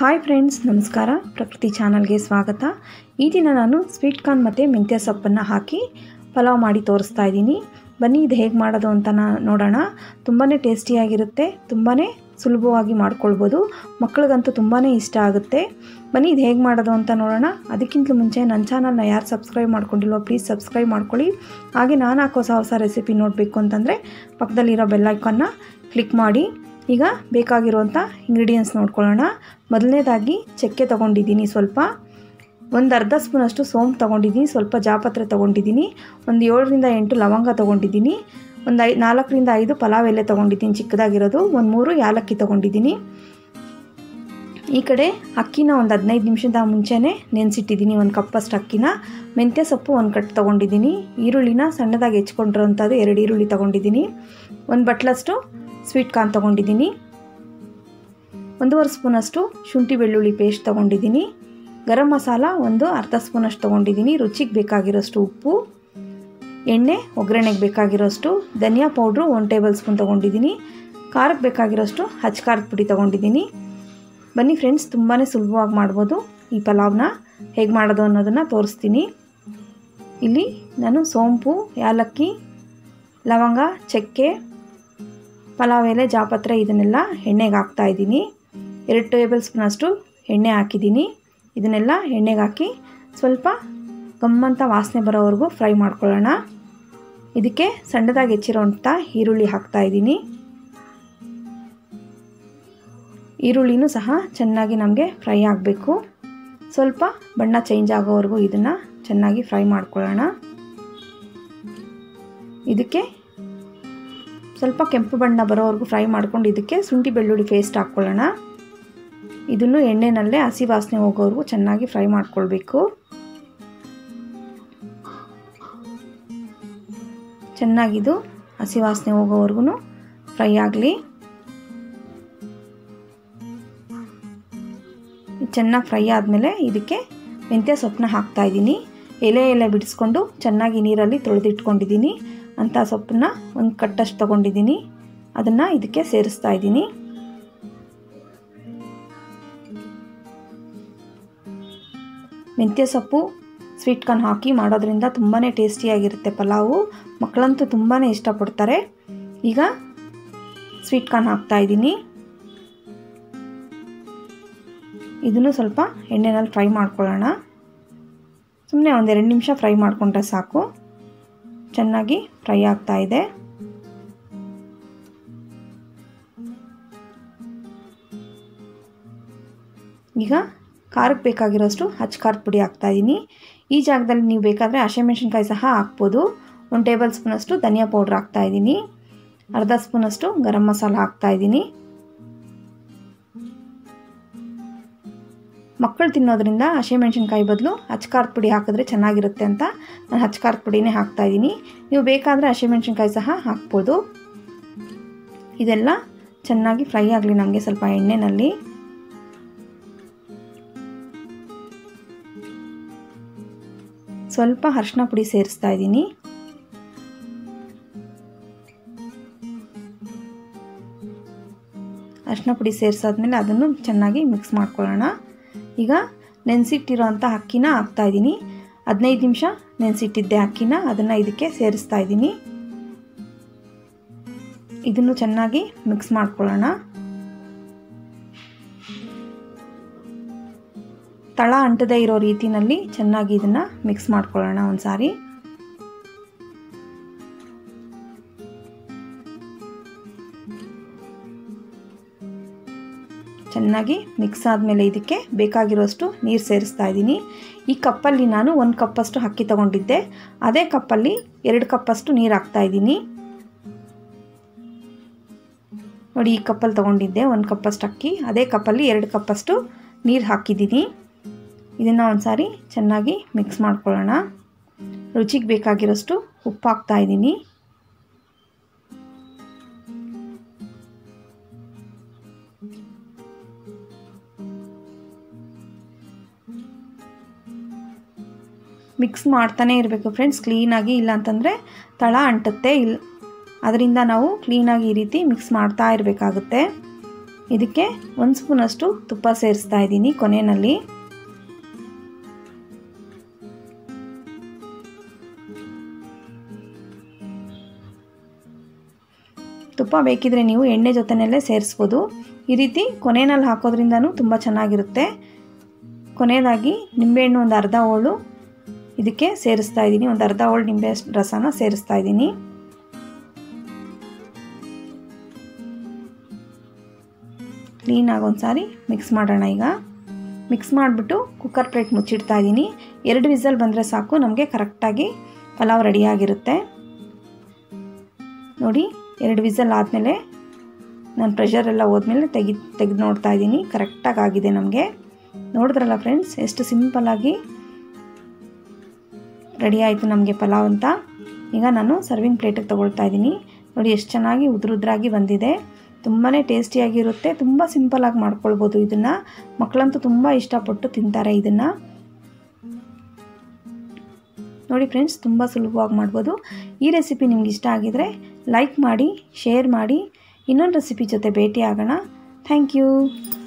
hi friends ನಮಸ್ಕಾರ ಪ್ರಕೃತಿ ಚಾನಲ್ಗೆ ಸ್ವಾಗತ ಈ ದಿನ ನಾನು ಸ್ವೀಟ್ ಕಾರ್ನ್ ಮತ್ತು ಮೆಂತ್ಯ ಸೊಪ್ಪನ್ನು ಹಾಕಿ ಪಲಾವ್ ಮಾಡಿ ತೋರಿಸ್ತಾ ಇದ್ದೀನಿ ಬನ್ನಿ ಇದು ಹೇಗೆ ಮಾಡೋದು ಅಂತ ನಾ- ನೋಡೋಣ ತುಂಬಾ ಟೇಸ್ಟಿಯಾಗಿರುತ್ತೆ ತುಂಬಾ ಸುಲಭವಾಗಿ ಮಾಡ್ಕೊಳ್ಬೋದು ಮಕ್ಕಳಿಗಂತೂ ತುಂಬಾ ಇಷ್ಟ ಆಗುತ್ತೆ ಬನ್ನಿ ಇದು ಹೇಗೆ ಮಾಡೋದು ಅಂತ ನೋಡೋಣ ಅದಕ್ಕಿಂತ ಮುಂಚೆ ನನ್ನ ಚಾನಲ್ನ ಯಾರು ಸಬ್ಸ್ಕ್ರೈಬ್ ಮಾಡ್ಕೊಂಡಿಲ್ವೋ ಪ್ಲೀಸ್ ಸಬ್ಸ್ಕ್ರೈಬ್ ಮಾಡ್ಕೊಳ್ಳಿ ಹಾಗೆ ನಾನು ಹಾಕೋ ಹೊಸ ಹೊಸ ರೆಸಿಪಿ ನೋಡಬೇಕು ಅಂತಂದರೆ ಪಕ್ಕದಲ್ಲಿರೋ ಬೆಲ್ಲೈಕನ್ನ ಕ್ಲಿಕ್ ಮಾಡಿ ಈಗ ಬೇಕಾಗಿರುವಂಥ ಇಂಗ್ರೀಡಿಯೆಂಟ್ಸ್ ನೋಡ್ಕೊಳ್ಳೋಣ ಮೊದಲನೇದಾಗಿ ಚಕ್ಕೆ ತೊಗೊಂಡಿದ್ದೀನಿ ಸ್ವಲ್ಪ ಒಂದು ಅರ್ಧ ಸ್ಪೂನಷ್ಟು ಸೋಂಪು ತೊಗೊಂಡಿದ್ದೀನಿ ಸ್ವಲ್ಪ ಜಾಪತ್ರೆ ತೊಗೊಂಡಿದ್ದೀನಿ ಒಂದು ಏಳರಿಂದ ಎಂಟು ಲವಂಗ ತೊಗೊಂಡಿದ್ದೀನಿ ಒಂದು ಐ ನಾಲ್ಕರಿಂದ ಐದು ಪಲಾವ್ ಎಲೆ ತೊಗೊಂಡಿದ್ದೀನಿ ಚಿಕ್ಕದಾಗಿರೋದು ಒಂದು ಮೂರು ಯಾಲಕ್ಕಿ ತೊಗೊಂಡಿದ್ದೀನಿ ಈ ಕಡೆ ಅಕ್ಕಿನ ಒಂದು ಹದಿನೈದು ನಿಮಿಷದ ಮುಂಚೆನೇ ನೆನೆಸಿಟ್ಟಿದ್ದೀನಿ ಒಂದು ಕಪ್ಪಷ್ಟು ಅಕ್ಕಿನ ಮೆಂತ್ಯ ಸೊಪ್ಪು ಒಂದು ಕಟ್ ತೊಗೊಂಡಿದ್ದೀನಿ ಈರುಳ್ಳಿನ ಸಣ್ಣದಾಗಿ ಹೆಚ್ಕೊಂಡಿರೋಂಥದ್ದು ಎರಡು ಈರುಳ್ಳಿ ತೊಗೊಂಡಿದ್ದೀನಿ ಒಂದು ಬಟ್ಲಷ್ಟು ಸ್ವೀಟ್ ಕಾರ್ನ್ ತೊಗೊಂಡಿದ್ದೀನಿ ಒಂದೂವರೆ ಸ್ಪೂನಷ್ಟು ಶುಂಠಿ ಬೆಳ್ಳುಳ್ಳಿ ಪೇಸ್ಟ್ ತೊಗೊಂಡಿದ್ದೀನಿ ಗರಂ ಮಸಾಲ ಒಂದು ಅರ್ಧ ಸ್ಪೂನಷ್ಟು ತೊಗೊಂಡಿದ್ದೀನಿ ರುಚಿಗೆ ಬೇಕಾಗಿರೋಷ್ಟು ಉಪ್ಪು ಎಣ್ಣೆ ಒಗ್ಗರಣೆಗೆ ಬೇಕಾಗಿರೋಷ್ಟು ಧನಿಯಾ ಪೌಡ್ರು ಒನ್ ಟೇಬಲ್ ಸ್ಪೂನ್ ತೊಗೊಂಡಿದ್ದೀನಿ ಖಾರಕ್ಕೆ ಬೇಕಾಗಿರೋಷ್ಟು ಹಚ್ಚ ಖಾರದ ಪುಡಿ ತೊಗೊಂಡಿದ್ದೀನಿ ಬನ್ನಿ ಫ್ರೆಂಡ್ಸ್ ತುಂಬಾ ಸುಲಭವಾಗಿ ಮಾಡ್ಬೋದು ಈ ಪಲಾವ್ನ ಹೇಗೆ ಮಾಡೋದು ಅನ್ನೋದನ್ನು ತೋರಿಸ್ತೀನಿ ಇಲ್ಲಿ ನಾನು ಸೋಂಪು ಯಾಲಕ್ಕಿ ಲವಂಗ ಚಕ್ಕೆ ಪಲಾವ್ ಎಲೆ ಜಾಪತ್ರೆ ಇದನ್ನೆಲ್ಲ ಎಣ್ಣೆಗೆ ಹಾಕ್ತಾ ಇದ್ದೀನಿ ಎರಡು ಟೇಬಲ್ ಸ್ಪೂನಷ್ಟು ಎಣ್ಣೆ ಹಾಕಿದ್ದೀನಿ ಇದನ್ನೆಲ್ಲ ಎಣ್ಣೆಗೆ ಹಾಕಿ ಸ್ವಲ್ಪ ಗಮ್ಮಂತ ವಾಸನೆ ಬರೋವರೆಗೂ ಫ್ರೈ ಮಾಡ್ಕೊಳ್ಳೋಣ ಇದಕ್ಕೆ ಸಣ್ಣದಾಗಿ ಹೆಚ್ಚಿರೋಂಥ ಈರುಳ್ಳಿ ಹಾಕ್ತಾ ಇದ್ದೀನಿ ಈರುಳ್ಳಿನೂ ಸಹ ಚೆನ್ನಾಗಿ ನಮಗೆ ಫ್ರೈ ಆಗಬೇಕು ಸ್ವಲ್ಪ ಬಣ್ಣ ಚೇಂಜ್ ಆಗೋವರೆಗೂ ಇದನ್ನು ಚೆನ್ನಾಗಿ ಫ್ರೈ ಮಾಡ್ಕೊಳ್ಳೋಣ ಇದಕ್ಕೆ ಸ್ವಲ್ಪ ಕೆಂಪು ಬಣ್ಣ ಬರೋವರೆಗೂ ಫ್ರೈ ಮಾಡ್ಕೊಂಡು ಇದಕ್ಕೆ ಶುಂಠಿ ಬೆಳ್ಳುಳ್ಳಿ ಪೇಸ್ಟ್ ಹಾಕ್ಕೊಳ್ಳೋಣ ಇದನ್ನು ಎಣ್ಣೆನಲ್ಲೇ ಹಸಿ ವಾಸನೆ ಹೋಗೋವರೆಗೂ ಚೆನ್ನಾಗಿ ಫ್ರೈ ಮಾಡ್ಕೊಳ್ಬೇಕು ಚೆನ್ನಾಗಿದು ಹಸಿ ವಾಸನೆ ಹೋಗೋವರೆಗೂ ಫ್ರೈ ಆಗಲಿ ಚೆನ್ನಾಗಿ ಫ್ರೈ ಆದಮೇಲೆ ಇದಕ್ಕೆ ಮೆಂತ್ಯ ಸೊಪ್ಪನ್ನ ಹಾಕ್ತಾ ಇದ್ದೀನಿ ಎಲೆ ಎಲೆ ಬಿಡಿಸ್ಕೊಂಡು ಚೆನ್ನಾಗಿ ನೀರಲ್ಲಿ ತೊಳೆದಿಟ್ಕೊಂಡಿದ್ದೀನಿ ಅಂಥ ಸೊಪ್ಪನ್ನ ಒಂದು ಕಟ್ಟಷ್ಟು ತೊಗೊಂಡಿದ್ದೀನಿ ಅದನ್ನು ಇದಕ್ಕೆ ಸೇರಿಸ್ತಾ ಇದ್ದೀನಿ ಮೆಂತ್ಯ ಸೊಪ್ಪು ಸ್ವೀಟ್ ಕಾರ್ನ್ ಹಾಕಿ ಮಾಡೋದ್ರಿಂದ ತುಂಬಾ ಟೇಸ್ಟಿಯಾಗಿರುತ್ತೆ ಪಲಾವು ಮಕ್ಕಳಂತೂ ತುಂಬಾ ಇಷ್ಟಪಡ್ತಾರೆ ಈಗ ಸ್ವೀಟ್ ಕಾರ್ನ್ ಹಾಕ್ತಾ ಇದ್ದೀನಿ ಇದನ್ನು ಸ್ವಲ್ಪ ಎಣ್ಣೆನಲ್ಲಿ ಫ್ರೈ ಮಾಡ್ಕೊಳ್ಳೋಣ ಸುಮ್ಮನೆ ಒಂದೆರಡು ನಿಮಿಷ ಫ್ರೈ ಮಾಡಿಕೊಂಡ್ರೆ ಸಾಕು ಚೆನ್ನಾಗಿ ಫ್ರೈ ಆಗ್ತಾ ಇದೆ ಈಗ ಖಾರಕ್ಕೆ ಬೇಕಾಗಿರೋಷ್ಟು ಹಚ್ಚ ಖಾರದ ಪುಡಿ ಹಾಕ್ತಾಯಿದ್ದೀನಿ ಈ ಜಾಗದಲ್ಲಿ ನೀವು ಬೇಕಾದರೆ ಹಸಿಮೆಣ್ಸಿನ್ಕಾಯಿ ಸಹ ಹಾಕ್ಬೋದು ಒಂದು ಟೇಬಲ್ ಸ್ಪೂನಷ್ಟು ಧನಿಯಾ ಪೌಡ್ರ್ ಹಾಕ್ತಾಯಿದ್ದೀನಿ ಅರ್ಧ ಸ್ಪೂನಷ್ಟು ಗರಂ ಮಸಾಲ ಹಾಕ್ತಾಯಿದ್ದೀನಿ ಮಕ್ಕಳು ತಿನ್ನೋದ್ರಿಂದ ಹಸಿಮೆಣ್ಸಿನ್ಕಾಯಿ ಬದಲು ಹಚ್ಚ ಖಾರದ ಪುಡಿ ಹಾಕಿದ್ರೆ ಚೆನ್ನಾಗಿರುತ್ತೆ ಅಂತ ನಾನು ಹಚ್ಚ ಖಾರದ ಪುಡಿನೇ ಹಾಕ್ತಾಯಿದ್ದೀನಿ ನೀವು ಬೇಕಾದರೆ ಹಸಿಮೆಣ್ಸಿನ್ಕಾಯಿ ಸಹ ಹಾಕ್ಬೋದು ಇದೆಲ್ಲ ಚೆನ್ನಾಗಿ ಫ್ರೈ ಆಗಲಿ ನಮಗೆ ಸ್ವಲ್ಪ ಎಣ್ಣೆನಲ್ಲಿ ಸ್ವಲ್ಪ ಅರಿಶಿನ ಪುಡಿ ಸೇರಿಸ್ತಾ ಇದ್ದೀನಿ ಅರಿಶಿನ ಪುಡಿ ಸೇರಿಸಾದ್ಮೇಲೆ ಅದನ್ನು ಚೆನ್ನಾಗಿ ಮಿಕ್ಸ್ ಮಾಡ್ಕೊಳ್ಳೋಣ ಈಗ ನೆನೆಸಿಟ್ಟಿರೋಂಥ ಅಕ್ಕಿನ ಹಾಕ್ತಾಯಿದ್ದೀನಿ ಹದಿನೈದು ನಿಮಿಷ ನೆನೆಸಿಟ್ಟಿದ್ದೆ ಅಕ್ಕಿನ ಅದನ್ನು ಇದಕ್ಕೆ ಸೇರಿಸ್ತಾ ಇದ್ದೀನಿ ಇದನ್ನು ಚೆನ್ನಾಗಿ ಮಿಕ್ಸ್ ಮಾಡ್ಕೊಳ್ಳೋಣ ತಳ ಅಂಟದೇ ಇರೋ ರೀತಿನಲ್ಲಿ ಚೆನ್ನಾಗಿ ಇದನ್ನು ಮಿಕ್ಸ್ ಮಾಡ್ಕೊಳ್ಳೋಣ ಒಂದು ಸಾರಿ ಚೆನ್ನಾಗಿ ಮಿಕ್ಸ್ ಆದಮೇಲೆ ಇದಕ್ಕೆ ಬೇಕಾಗಿರೋಷ್ಟು ನೀರು ಸೇರಿಸ್ತಾ ಇದ್ದೀನಿ ಈ ಕಪ್ಪಲ್ಲಿ ನಾನು ಒಂದು ಕಪ್ಪಷ್ಟು ಅಕ್ಕಿ ತೊಗೊಂಡಿದ್ದೆ ಅದೇ ಕಪ್ಪಲ್ಲಿ ಎರಡು ಕಪ್ಪಷ್ಟು ನೀರು ಹಾಕ್ತಾ ಇದ್ದೀನಿ ನೋಡಿ ಈ ಕಪ್ಪಲ್ಲಿ ತೊಗೊಂಡಿದ್ದೆ ಒಂದು ಕಪ್ಪಷ್ಟು ಅಕ್ಕಿ ಅದೇ ಕಪ್ಪಲ್ಲಿ ಎರಡು ಕಪ್ಪಷ್ಟು ನೀರು ಹಾಕಿದ್ದೀನಿ ಇದನ್ನು ಒಂದು ಸಾರಿ ಚೆನ್ನಾಗಿ ಮಿಕ್ಸ್ ಮಾಡ್ಕೊಳ್ಳೋಣ ರುಚಿಗೆ ಬೇಕಾಗಿರೋಷ್ಟು ಉಪ್ಪು ಹಾಕ್ತಾ ಇದ್ದೀನಿ ಮಿಕ್ಸ್ ಮಾಡ್ತಾನೇ ಇರಬೇಕು ಫ್ರೆಂಡ್ಸ್ ಕ್ಲೀನಾಗಿ ಇಲ್ಲ ಅಂತಂದರೆ ತಳ ಅಂಟುತ್ತೆ ಇಲ್ಲ ಅದರಿಂದ ನಾವು ಕ್ಲೀನಾಗಿ ಈ ರೀತಿ ಮಿಕ್ಸ್ ಮಾಡ್ತಾ ಇರಬೇಕಾಗುತ್ತೆ ಇದಕ್ಕೆ ಒಂದು ಸ್ಪೂನಷ್ಟು ತುಪ್ಪ ಸೇರಿಸ್ತಾ ಇದ್ದೀನಿ ಕೊನೆಯಲ್ಲಿ ತುಪ್ಪ ಬೇಕಿದ್ರೆ ನೀವು ಎಣ್ಣೆ ಜೊತೆಯಲ್ಲೇ ಸೇರಿಸ್ಬೋದು ಈ ರೀತಿ ಕೊನೆಯಲ್ಲಿ ಹಾಕೋದ್ರಿಂದನೂ ತುಂಬ ಚೆನ್ನಾಗಿರುತ್ತೆ ಕೊನೆಯದಾಗಿ ನಿಂಬೆಹಣ್ಣು ಒಂದು ಅರ್ಧ ಹೋಳು ಇದಕ್ಕೆ ಸೇರಿಸ್ತಾ ಇದ್ದೀನಿ ಒಂದು ಅರ್ಧ ಹೋಳು ನಿಂಬೆ ರಸನ ಸೇರಿಸ್ತಾ ಇದ್ದೀನಿ ಕ್ಲೀನಾಗಿ ಒಂದು ಸಾರಿ ಮಿಕ್ಸ್ ಮಾಡೋಣ ಈಗ ಮಿಕ್ಸ್ ಮಾಡಿಬಿಟ್ಟು ಕುಕ್ಕರ್ ಪ್ಲೇಟ್ ಮುಚ್ಚಿಡ್ತಾ ಇದ್ದೀನಿ ಎರಡು ವಿಸಲ್ ಬಂದರೆ ಸಾಕು ನಮಗೆ ಕರೆಕ್ಟಾಗಿ ಪಲಾವ್ ರೆಡಿಯಾಗಿರುತ್ತೆ ನೋಡಿ ಎರಡು ವಿಸಲ್ ಆದಮೇಲೆ ನಾನು ಪ್ರೆಷರ್ ಎಲ್ಲ ಹೋದ್ಮೇಲೆ ತೆಗಿ ತೆಗೆದು ನೋಡ್ತಾ ಇದ್ದೀನಿ ಕರೆಕ್ಟಾಗಿ ಆಗಿದೆ ನಮಗೆ ನೋಡಿದ್ರಲ್ಲ ಫ್ರೆಂಡ್ಸ್ ಎಷ್ಟು ಸಿಂಪಲ್ಲಾಗಿ ರೆಡಿ ಆಯಿತು ನಮಗೆ ಪಲಾವ್ ಅಂತ ಈಗ ನಾನು ಸರ್ವಿಂಗ್ ಪ್ಲೇಟಿಗೆ ತೊಗೊಳ್ತಾ ಇದ್ದೀನಿ ನೋಡಿ ಎಷ್ಟು ಚೆನ್ನಾಗಿ ಉದ್ರುದ್ರಾಗಿ ಬಂದಿದೆ ತುಂಬಾ ಟೇಸ್ಟಿಯಾಗಿರುತ್ತೆ ತುಂಬ ಸಿಂಪಲಾಗಿ ಮಾಡ್ಕೊಳ್ಬೋದು ಇದನ್ನು ಮಕ್ಕಳಂತೂ ತುಂಬ ಇಷ್ಟಪಟ್ಟು ತಿಂತಾರೆ ಇದನ್ನು ನೋಡಿ ಫ್ರೆಂಡ್ಸ್ ತುಂಬ ಸುಲಭವಾಗಿ ಮಾಡ್ಬೋದು ಈ ರೆಸಿಪಿ ನಿಮ್ಗೆ ಇಷ್ಟ ಆಗಿದರೆ ಲೈಕ್ ಮಾಡಿ ಶೇರ್ ಮಾಡಿ ಇನ್ನೊಂದು ರೆಸಿಪಿ ಜೊತೆ ಭೇಟಿ ಆಗೋಣ ಥ್ಯಾಂಕ್ ಯು